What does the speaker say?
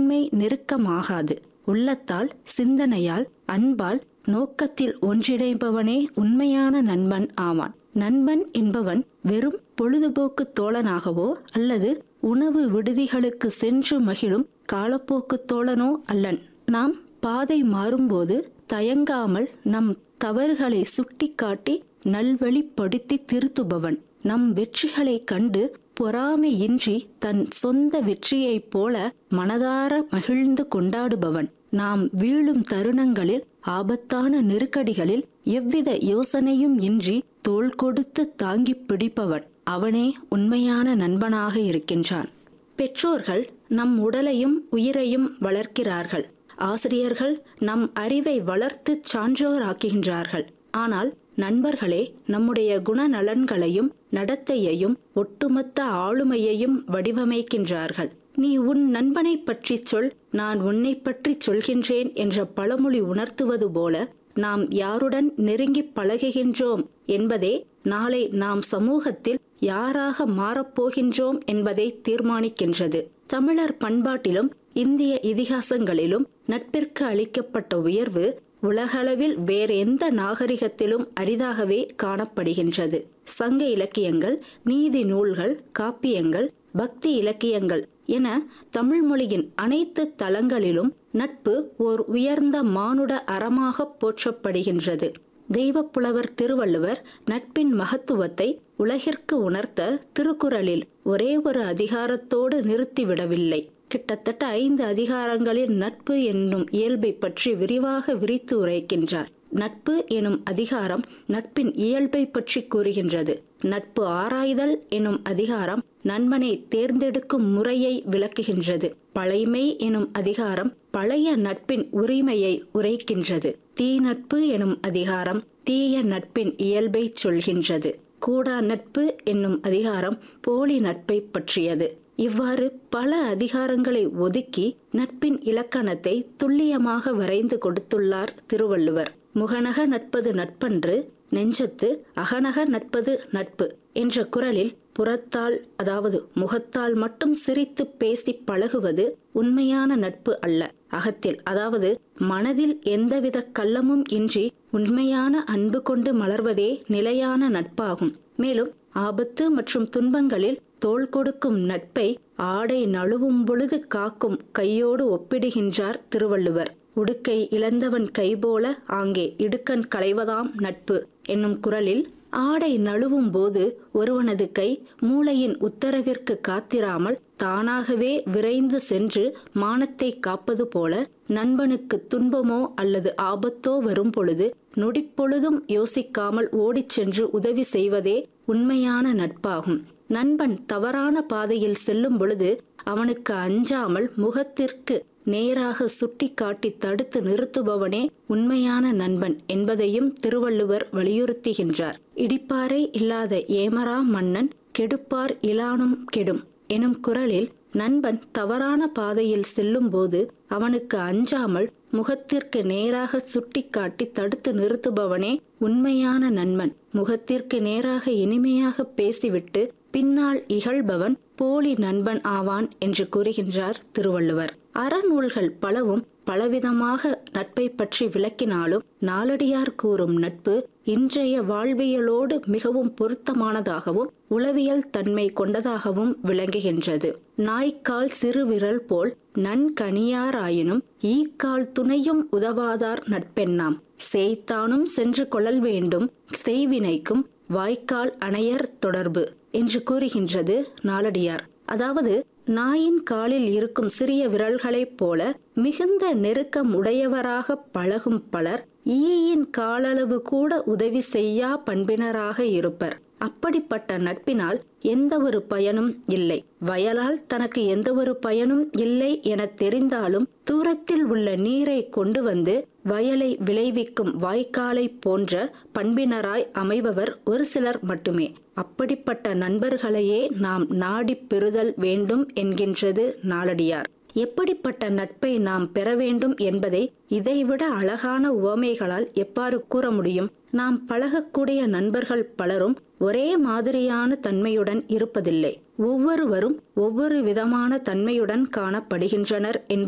உண்மை நெருக்கமாகாது உள்ளத்தால் சிந்தனையால் அன்பால் நோக்கத்தில் ஒன்றிணைப்பவனே உண்மையான நண்பன் ஆவான் நண்பன் என்பவன் வெறும் பொழுதுபோக்கு தோழனாகவோ அல்லது உணவு விடுதிகளுக்கு சென்று மகிழும் காலப்போக்கு தோழனோ அல்லன் நாம் பாதை மாறும்போது தயங்காமல் நம் தவறுகளை சுட்டிக்காட்டி நல்வழிப்படுத்தி திருத்துபவன் நம் வெற்றிகளை கண்டு பொறாமையின்றி தன் சொந்த வெற்றியைப் போல மனதார மகிழ்ந்து கொண்டாடுபவன் நாம் வீழும் தருணங்களில் ஆபத்தான நெருக்கடிகளில் எவ்வித யோசனையும் இன்றி தோள் கொடுத்து தாங்கி பிடிப்பவன் அவனே உண்மையான நண்பனாக இருக்கின்றான் பெற்றோர்கள் நம் உடலையும் உயிரையும் வளர்க்கிறார்கள் ஆசிரியர்கள் நம் அறிவை வளர்த்து சான்றோராக்குகின்றார்கள் ஆனால் நண்பர்களே நம்முடைய குணநலன்களையும் நடத்தையையும் ஒட்டுமொத்த ஆளுமையையும் வடிவமைக்கின்றார்கள் நீ உன் நண்பனை பற்றி சொல் நான் உன்னை பற்றி சொல்கின்றேன் என்ற பழமொழி உணர்த்துவது போல நாம் யாருடன் நெருங்கி பழகுகின்றோம் என்பதே நாளை நாம் சமூகத்தில் யாராக மாறப்போகின்றோம் என்பதை தீர்மானிக்கின்றது தமிழர் பண்பாட்டிலும் இந்திய இதிகாசங்களிலும் நட்பிற்கு அளிக்கப்பட்ட உயர்வு உலகளவில் வேற எந்த நாகரிகத்திலும் அரிதாகவே காணப்படுகின்றது சங்க இலக்கியங்கள் நீதி நூல்கள் காப்பியங்கள் பக்தி இலக்கியங்கள் என தமிழ் மொழியின் அனைத்து தளங்களிலும் நட்பு ஓர் உயர்ந்த மானுட அறமாக போற்றப்படுகின்றது தெய்வப்புலவர் திருவள்ளுவர் நட்பின் மகத்துவத்தை உலகிற்கு உணர்த்த திருக்குறளில் ஒரே ஒரு அதிகாரத்தோடு நிறுத்திவிடவில்லை கிட்டத்தட்ட ஐந்து அதிகாரங்களில் நட்பு என்னும் இயல்பை பற்றி விரிவாக விரித்து உரைக்கின்றார் நட்பு எனும் அதிகாரம் நட்பின் இயல்பை பற்றி கூறுகின்றது நட்பு ஆராய்தல் எனும் அதிகாரம் நண்பனை தேர்ந்தெடுக்கும் முறையை விளக்குகின்றது பழைமை எனும் அதிகாரம் பழைய நட்பின் உரிமையை உரைக்கின்றது தீ நட்பு எனும் அதிகாரம் தீய நட்பின் இயல்பை சொல்கின்றது கூடா நட்பு என்னும் அதிகாரம் போலி நட்பை பற்றியது இவ்வாறு பல அதிகாரங்களை ஒதுக்கி நட்பின் இலக்கணத்தை துல்லியமாக வரைந்து கொடுத்துள்ளார் திருவள்ளுவர் முகநக நட்பது நட்பன்று நெஞ்சத்து அகநக நட்பது நட்பு என்ற குரலில் புறத்தால் அதாவது முகத்தால் மட்டும் சிரித்து பேசி பழகுவது உண்மையான நட்பு அல்ல அகத்தில் அதாவது மனதில் எந்தவித கள்ளமும் இன்றி உண்மையான அன்பு கொண்டு மலர்வதே நிலையான நட்பாகும் மேலும் ஆபத்து மற்றும் துன்பங்களில் தோள் கொடுக்கும் நட்பை ஆடை நழுவும் பொழுது காக்கும் கையோடு ஒப்பிடுகின்றார் திருவள்ளுவர் உடுக்கை இழந்தவன் கைபோல ஆங்கே இடுக்கண் களைவதாம் நட்பு என்னும் குரலில் ஆடை நழுவும் போது ஒருவனது கை மூளையின் உத்தரவிற்கு காத்திராமல் தானாகவே விரைந்து சென்று மானத்தை காப்பது போல நண்பனுக்கு துன்பமோ அல்லது ஆபத்தோ வரும் பொழுது நொடிப்பொழுதும் யோசிக்காமல் ஓடிச் சென்று உதவி செய்வதே உண்மையான நட்பாகும் நண்பன் தவறான பாதையில் செல்லும் பொழுது அவனுக்கு அஞ்சாமல் முகத்திற்கு நேராக சுட்டிக்காட்டி தடுத்து நிறுத்துபவனே உண்மையான நண்பன் என்பதையும் திருவள்ளுவர் வலியுறுத்துகின்றார் இடிப்பாரை இல்லாத ஏமரா மன்னன் கெடுப்பார் இலானும் கெடும் எனும் குரலில் நண்பன் தவறான பாதையில் செல்லும் போது அவனுக்கு அஞ்சாமல் முகத்திற்கு நேராக சுட்டிக்காட்டி தடுத்து நிறுத்துபவனே உண்மையான நண்பன் முகத்திற்கு நேராக இனிமையாக பேசிவிட்டு பின்னால் இகழ்பவன் போலி நண்பன் ஆவான் என்று கூறுகின்றார் திருவள்ளுவர் அறநூல்கள் பலவும் பலவிதமாக நட்பை பற்றி விளக்கினாலும் நாலடியார் கூறும் நட்பு இன்றைய வாழ்வியலோடு மிகவும் பொருத்தமானதாகவும் உளவியல் தன்மை கொண்டதாகவும் விளங்குகின்றது நாய்க்கால் சிறு விரல் போல் நன்கணியாராயினும் ஈக்கால் துணையும் உதவாதார் நட்பெண்ணாம் செய்தானும் சென்று கொள்ளல் வேண்டும் செய்வினைக்கும் வாய்க்கால் அணையர் தொடர்பு என்று கூறுகின்றது நாலடியார் அதாவது நாயின் காலில் இருக்கும் சிறிய விரல்களைப் போல மிகுந்த நெருக்கம் உடையவராக பழகும் பலர் ஈயின் காலளவு கூட உதவி செய்யா பண்பினராக இருப்பர் அப்படிப்பட்ட நட்பினால் எந்த ஒரு பயனும் இல்லை வயலால் தனக்கு எந்த ஒரு பயனும் இல்லை என தெரிந்தாலும் தூரத்தில் உள்ள நீரை கொண்டு வந்து வயலை விளைவிக்கும் வாய்க்காலை போன்ற பண்பினராய் அமைபவர் ஒரு சிலர் மட்டுமே அப்படிப்பட்ட நண்பர்களையே நாம் நாடிப் பெறுதல் வேண்டும் என்கின்றது நாளடியார் எப்படிப்பட்ட நட்பை நாம் பெற வேண்டும் என்பதை இதைவிட அழகான உவமைகளால் எவ்வாறு கூற முடியும் நாம் பழகக்கூடிய நண்பர்கள் பலரும் ஒரே மாதிரியான தன்மையுடன் இருப்பதில்லை ஒவ்வொருவரும் ஒவ்வொரு விதமான தன்மையுடன் காணப்படுகின்றனர் என்பது